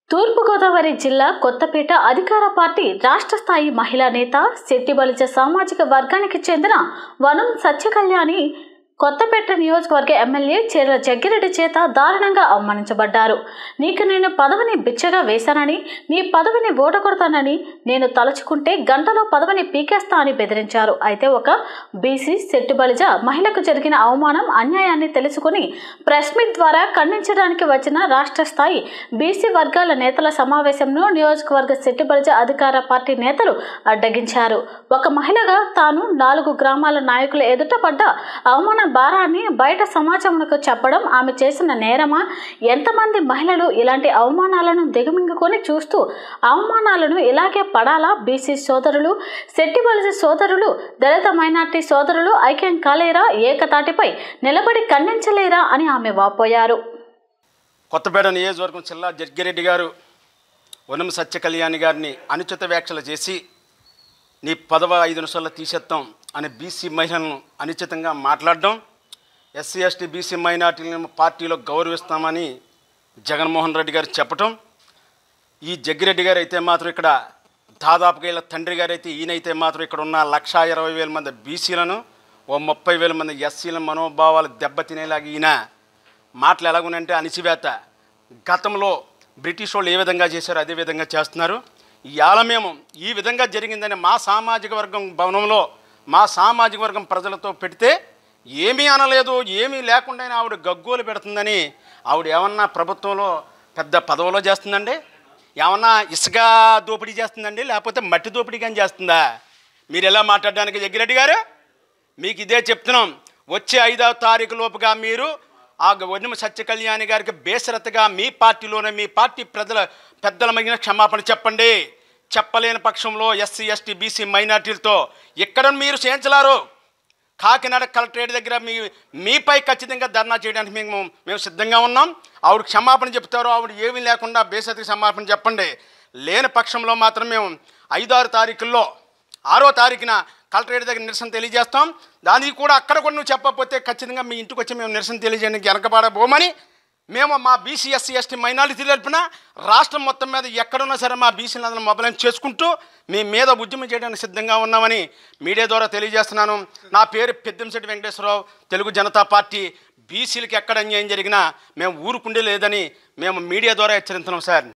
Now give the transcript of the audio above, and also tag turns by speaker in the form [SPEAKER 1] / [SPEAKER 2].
[SPEAKER 1] తూర్పుగోదావరి జిల్లా కొత్తపేట అధికార పార్టీ రాష్ట్ర స్థాయి మహిళా నేత శెట్టిబలిజ సామాజిక వర్గానికి చెందిన వనం సత్యకళ్యాణి కొత్తపేట నియోజకవర్గ ఎమ్మెల్యే చీరల జగ్గిరెడ్డి చేత దారుణంగా అవమానించబడ్డారు నీకు నేను పదవిని బిచ్చగా వేశానని నీ పదవిని ఓడగొడతానని నేను తలుచుకుంటే గంటలో పదవిని పీకేస్తా అని బెదిరించారు అయితే ఒక బీసీ శెట్టిబలిజ మహిళకు జరిగిన అవమానం అన్యాయాన్ని తెలుసుకుని ప్రెస్ మీట్ ద్వారా ఖండించడానికి వచ్చిన రాష్ట్ర స్థాయి బీసీ వర్గాల నేతల సమావేశంలో నియోజకవర్గ శెట్టిబలిజ అధికార పార్టీ నేతలు అడ్డగించారు ఒక మహిళగా తాను నాలుగు గ్రామాల నాయకుల ఎదుట పడ్డ అవమాన భారాన్ని బయట సమాజంలో చెప్పడం ఆమె చేసిన నేరమా ఎంతమంది మహిళలు ఇలాంటి అవమానాలను దిగమింగుకొని చూస్తూ అవమానాలను ఇలాగే పడాలా బీసీ సోదరులు శెట్టిబలిజ సోదరులు దళిత మైనార్టీ సోదరులు ఐక్యం కాలేరా ఏకతాటిపై నిలబడి ఖండించలేరా అని ఆమె వాపోయారు
[SPEAKER 2] కొత్తపేట నియోజకవర్గం జిల్లా జగ్గిరెడ్డి గారు వనం సత్య కళ్యాణి గారిని అనుచిత వ్యాఖ్యలు చేసి నీ పదవ ఐదు నిమిషాల్లో తీసేస్తాం అని బీసీ మహిళలను అనుచితంగా మాట్లాడడం ఎస్సీ ఎస్టీ బీసీ మైనార్టీలను పార్టీలో గౌరవిస్తామని జగన్మోహన్ రెడ్డి గారు చెప్పటం ఈ జగ్గిరెడ్డి గారు అయితే మాత్రం ఇక్కడ దాదాపుగా వీళ్ళ తండ్రి గారు అయితే ఈయనైతే మాత్రం ఇక్కడ ఉన్న లక్షా ఇరవై వేల మంది బీసీలను ఓ ముప్పై వేల మంది ఎస్సీల మనోభావాలు దెబ్బతినేలాగా ఈయన మాటలు ఎలాగునంటే అణిచివేత గతంలో బ్రిటిష్ వాళ్ళు ఏ విధంగా చేశారో అదే విధంగా చేస్తున్నారు ఇవాళ మేము ఈ విధంగా జరిగిందని మా సామాజిక వర్గం భవనంలో మా సామాజిక వర్గం ప్రజలతో పెడితే ఏమీ అనలేదు ఏమీ లేకుండానే ఆవిడ గగ్గోలు పెడుతుందని ఆవిడ ఏమన్నా ప్రభుత్వంలో పెద్ద పదవిలో చేస్తుందండి ఏమన్నా ఇసుక దోపిడీ చేస్తుందండి లేకపోతే మట్టి దోపిడీ కానీ చేస్తుందా మీరు ఎలా మాట్లాడడానికి జగ్గిరెడ్డి గారు మీకు ఇదే చెప్తున్నాం వచ్చే ఐదవ తారీఖు లోపుగా మీరు ఆ వనిమ సత్య కళ్యాణి గారికి బేసరతగా మీ పార్టీలోనే మీ పార్టీ ప్రజల పెద్దల మగిన క్షమాపణ చెప్పండి చెప్పలేని పక్షంలో ఎస్సీ ఎస్టీ బీసీ మైనార్టీలతో ఇక్కడ మీరు చేయించలారు కాకినాడ కలెక్టరేట్ దగ్గర మీ మీపై ఖచ్చితంగా ధర్నా చేయడానికి మేము మేము సిద్ధంగా ఉన్నాం ఆవిడ క్షమాపణ చెప్తారు ఆవిడ ఏమీ లేకుండా బేసతికి క్షమాపణ చెప్పండి లేని పక్షంలో మాత్రం మేము ఐదారు తారీఖుల్లో ఆరో తారీఖున కలెక్టరేట్ దగ్గర నిరసన తెలియజేస్తాం దానికి కూడా అక్కడ కూడా నువ్వు చెప్పకపోతే ఖచ్చితంగా మీ ఇంటికి వచ్చి మేము నిరసన తెలియజేయడానికి వెనకబడబోమని మేము మా బీసీ ఎస్సీ ఎస్టీ మైనారిటీ తరపున రాష్ట్రం మొత్తం మీద ఎక్కడున్నా సరే మా బీసీలందరూ మొబైల్ చేసుకుంటూ మీ మీద ఉద్యమం చేయడానికి సిద్ధంగా ఉన్నామని మీడియా ద్వారా తెలియజేస్తున్నాను నా పేరు పెద్దంశెట్టి వెంకటేశ్వరరావు తెలుగు జనతా పార్టీ బీసీలకి ఎక్కడ అన్యాయం జరిగినా మేము ఊరుకుండే లేదని మేము మీడియా ద్వారా హెచ్చరిస్తున్నాం సార్